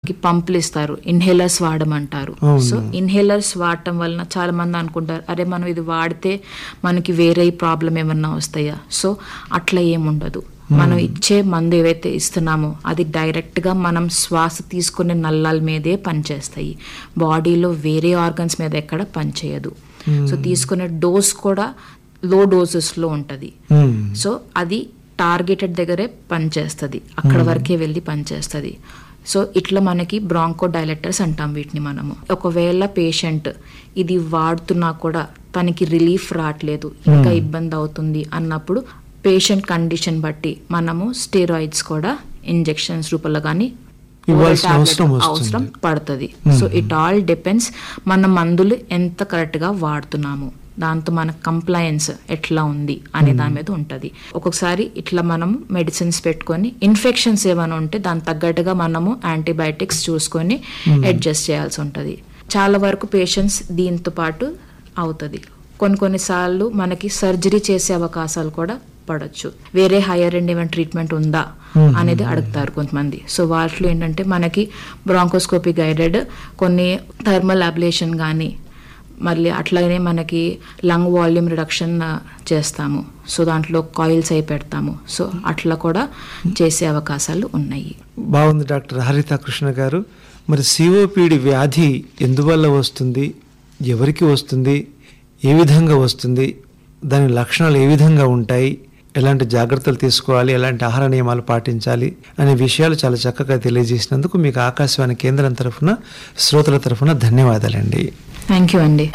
మనకి పంపులు ఇస్తారు ఇన్హేలర్స్ వాడమంటారు అవును. సో ఇన్హేలర్స్ వాడటం వలన చాలా మంది అనుకుంటారు అరే మనం ఇది వాడితే మనకి వేరే ప్రాబ్లం ఏమన్నా వస్తాయా సో అట్లా ఏముండదు మనం ఇచ్చే మందు ఏవైతే ఇస్తున్నామో అది డైరెక్ట్గా మనం శ్వాస తీసుకునే నల్లాల మీదే పనిచేస్తాయి బాడీలో వేరే ఆర్గన్స్ మీద ఎక్కడ పనిచేయదు సో తీసుకునే డోస్ కూడా లో డోసెస్లో ఉంటుంది మ్మ్. సో అది టార్గెటెడ్ దగ్గరే పనిచేస్తుంది అక్కడ వరకే వెళ్ళి పనిచేస్తుంది సో ఇట్లా మనకి బ్రాంకో డైలెక్టర్స్ అంటాం వీటిని మనము ఒకవేళ పేషెంట్ ఇది వాడుతున్నా కూడా తనకి రిలీఫ్ రావట్లేదు ఇంకా ఇబ్బంది అవుతుంది అన్నప్పుడు పేషెంట్ కండిషన్ బట్టి మనము స్టెరాయిడ్స్ కూడా ఇంజెక్షన్స్ రూపంలో కానీ ఇవ్వాల్సిన అవసరం వస్తుంది. అవసరం పడుతుంది సో ఇట్ ఆల్ డిపెండ్స్ మన మందులు ఎంత కరెక్ట్గా వాడుతున్నాము దాంతో మన కంప్లయన్స్ ఎట్లా ఉంది అనే దాని మీద ఉంటుంది ఒక్కొక్కసారి ఇట్లా మనము మెడిసిన్స్ పెట్టుకొని ఇన్ఫెక్షన్స్ ఏమైనా ఉంటే దాని తగ్గట్టుగా మనము యాంటీబయాటిక్స్ చూసుకొని అడ్జస్ట్ చేయాల్సి ఉంటుంది చాలా వరకు పేషెంట్స్ దీంతో పాటు అవుతుంది కొన్ని కొన్నిసార్లు మనకి సర్జరీ చేసే అవకాశాలు కూడా పడొచ్చు వేరే హైయర్ ఎండ్ ఏమైనా ట్రీట్మెంట్ ఉందా అనేది అడుగుతారు కొంతమంది సో వాటిలో ఏంటంటే మనకి బ్రాంకోస్కోపీ గైడెడ్ కొన్ని థర్మల్ అబ్లేషన్ కానీ మళ్ళీ అట్లాగే మనకి లంగ్ వాల్యూమ్ రిడక్షన్ చేస్తాము సో దాంట్లో కాయిల్స్ అయి పెడతాము సో అట్లా కూడా చేసే అవకాశాలు ఉన్నాయి బాగుంది డాక్టర్ హరిత కృష్ణ గారు మరి సిఓపిడి వ్యాధి ఎందువల్ల వస్తుంది ఎవరికి వస్తుంది ఏ విధంగా వస్తుంది దాని లక్షణాలు ఏ విధంగా ఉంటాయి ఎలాంటి జాగ్రత్తలు తీసుకోవాలి ఎలాంటి ఆహార నియమాలు పాటించాలి అనే విషయాలు చాలా చక్కగా తెలియజేసినందుకు మీకు ఆకాశవాణి కేంద్రం తరఫున శ్రోతల తరఫున ధన్యవాదాలండి థ్యాంక్ యూ అండి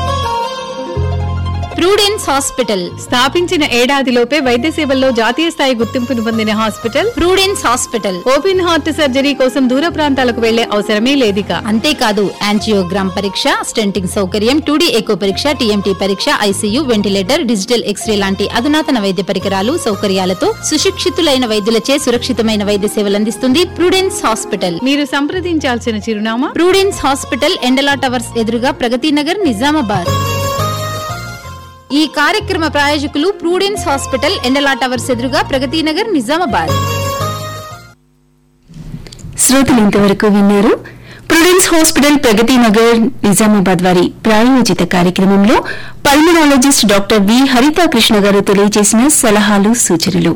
ప్రూడెన్స్ హాస్పిటల్ స్థాపించిన ఏడాదిలోపే వైద్య సేవల్లో జాతీయ స్థాయి గుర్తింపును పొందిన hospital Prudence hospital open heart surgery కోసం దూర ప్రాంతాలకు వెళ్లే అవసరమే లేదిక అంతేకాదు యాంజియోగ్రామ్ పరీక్ష స్టెంటింగ్ సౌకర్యం టూడీ ఎకో పరీక్ష టీఎంటీ పరీక్ష ఐసీయూ వెంటిలేటర్ డిజిటల్ ఎక్స్రే లాంటి అధునాతన వైద్య పరికరాలు సౌకర్యాలతో సుశిక్షితులైన వైద్యులచే సురక్షితమైన వైద్య సేవలు అందిస్తుంది ప్రూడెన్స్ హాస్పిటల్ మీరు సంప్రదించాల్సిన చిరునామా ప్రూడెన్స్ హాస్పిటల్ ఎండలా టవర్స్ ఎదురుగా ప్రగతి నగర్ నిజామాబాద్ ఈ కార్యక్రమ ప్రాయోజకులు ప్రూడెన్స్ హాస్పిటల్ ఎండలా టవర్స్ ఎదురుగా ప్రగతి నగర్ నిజామాబాద్ శ్రోతలు ఇంతవరకు విన్నారు ప్రుడెన్స్ హాస్పిటల్ ప్రగతి నగర్ నిజామాబాద్ వారి ప్రాయోజిత కార్యక్రమంలో pulmonologist doctor V Haritha Krishna garu తెలియజేసిన సలహాలు సూచనలు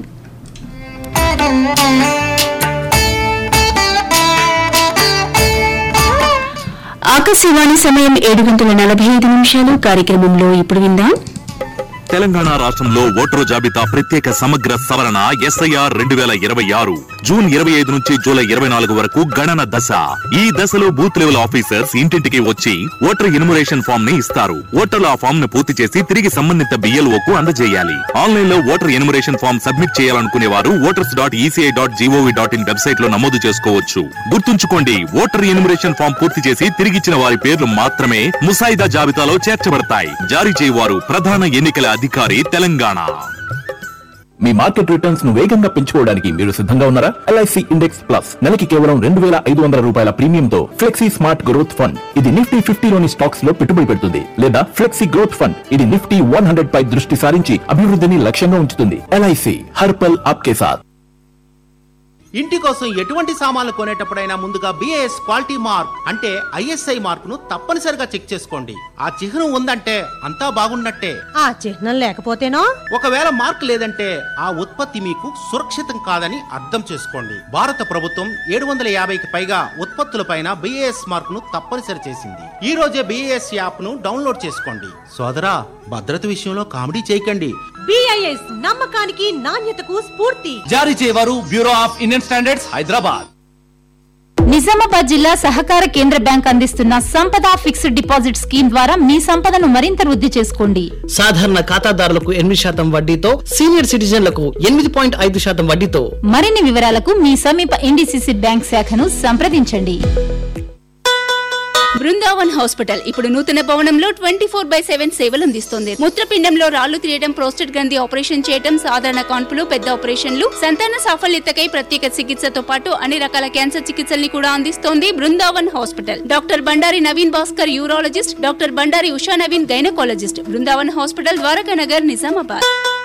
ఆకాశవాణి సమయం ఏడు గంటల నలభై ఐదు నిమిషాలు కార్యక్రమంలో ఇప్పుడు విందాం తెలంగాణ రాష్ట్రంలో ఓటరు జాబితా ప్రత్యేక సమగ్ర సవరణ ఎస్ఐఆర్ రెండు వేల ఇరవై ఆరు జూన్ ఇరవై ఐదు నుంచి జూలై ఇరవై నాలుగు వరకు గణన దశ ఈ దశలో బూత్ లెవెల్ ఆఫీసర్స్ ఇంటింటికి వచ్చి ఓటర్ ఎన్యుమరేషన్ ఫామ్ ని ఇస్తారు ఓటర్లు ఆ ఫామ్ ను పూర్తి చేసి తిరిగి సంబంధిత బిఎల్ఓ కు అందజేయాలి ఆన్లైన్ లో ఓటర్ ఎన్యుమరేషన్ ఫామ్ సబ్మిట్ చేయాలనుకునే వారు voters dot ECI dot GOV dot in website లో నమోదు చేసుకోవచ్చు గుర్తుంచుకోండి ఓటర్ ఎన్యుమరేషన్ ఫామ్ పూర్తి చేసి తిరిగిచ్చిన వారి పేర్లు మాత్రమే ముసాయిదా జాబితాలో చేర్చబడతాయి జారీ చేయవారు ప్రధాన ఎన్నికల అధికారి తెలంగాణ మీ మార్కెట్ రిటర్న్స్ ను వేగంగా పెంచుకోవడానికి మీరు సిద్ధంగా ఉన్నారా ఎల్ఐసి ఇండెక్స్ ప్లస్ నెలకి కేవలం రెండు వేల ఐదు వందల రూపాయల ప్రీమియంతో ఫ్లెక్సీ స్మార్ట్ గ్రోత్ ఫండ్ ఇది నిఫ్టీ ఫిఫ్టీలోని స్టాక్స్ లో పెట్టుబడి పెడుతుంది లేదా ఫ్లెక్సీ గ్రోత్ ఫండ్ ఇది నిఫ్టీ వన్ హండ్రెడ్ పై దృష్టి సారించి అభివృద్ధిని లక్ష్యంగా ఉంచుతుంది ఎల్ఐసి హర్పల్ ఆప్కే సాత్ ఇంటి కోసం ఎటువంటి సామాన్లు కొనేటప్పుడైనా ముందుగా బిఏఎస్ క్వాలిటీ మార్క్ అంటే ఐఎస్ఐ మార్క్ ను తప్పనిసరిగా చెక్ చేసుకోండి ఆ చిహ్నం ఉందంటే అంతా బాగున్నట్టే ఆ చిహ్నం లేకపోతేనో ఒకవేళ మార్క్ లేదంటే ఆ ఉత్పత్తి మీకు సురక్షితం కాదని అర్థం చేసుకోండి భారత ప్రభుత్వం ఏడు వందల యాభైకి పైగా ఉత్పత్తులపైన బిఏఎస్ మార్క్ ను తప్పనిసరి చేసింది ఈ రోజే బిఏఎస్ యాప్ ను డౌన్లోడ్ చేసుకోండి సోదరా భద్రత విషయంలో కామెడీ చేయకండి బిఐఎస్ నమ్మకానికి నాణ్యతకు స్ఫూర్తి జారీ చేయవారు bureau of Indian standards Hyderabad Nizamabad జిల్లా సహకార కేంద్ర బ్యాంక్ అందిస్తున్న సంపద ఫిక్స్డ్ డిపాజిట్ స్కీమ్ ద్వారా మీ సంపదను మరింత వృద్ధి చేసుకోండి సాధారణ ఖాతాదారులకు ఎనిమిది శాతం వడ్డీతో సీనియర్ సిటిజన్లకు ఎనిమిది పాయింట్ ఐదు శాతం వడ్డీతో మరిన్ని వివరాలకు మీ సమీప ఎన్డీసీసీ బ్యాంక్ శాఖను సంప్రదించండి బృందావన్ హాస్పిటల్ ఇప్పుడు నూతన భవనంలో ట్వంటీ ఫోర్ బై సెవెన్ సేవలు అందిస్తుంది మూత్రపిండంలో రాళ్లు తీయడం ప్రోస్టేట్ గ్రంథి ఆపరేషన్ చేయడం సాధారణ కాన్పులు పెద్ద ఆపరేషన్లు సంతాన సాఫల్యతకై ప్రత్యేక చికిత్సతో పాటు అన్ని రకాల క్యాన్సర్ చికిత్సల్ని కూడా అందిస్తోంది Brindavan hospital doctor Bandari Naveen Bhaskar urologist doctor Bandari Usha Naveen gynaecologist Brindavan hospital Dwaraka Nagar Nizamabad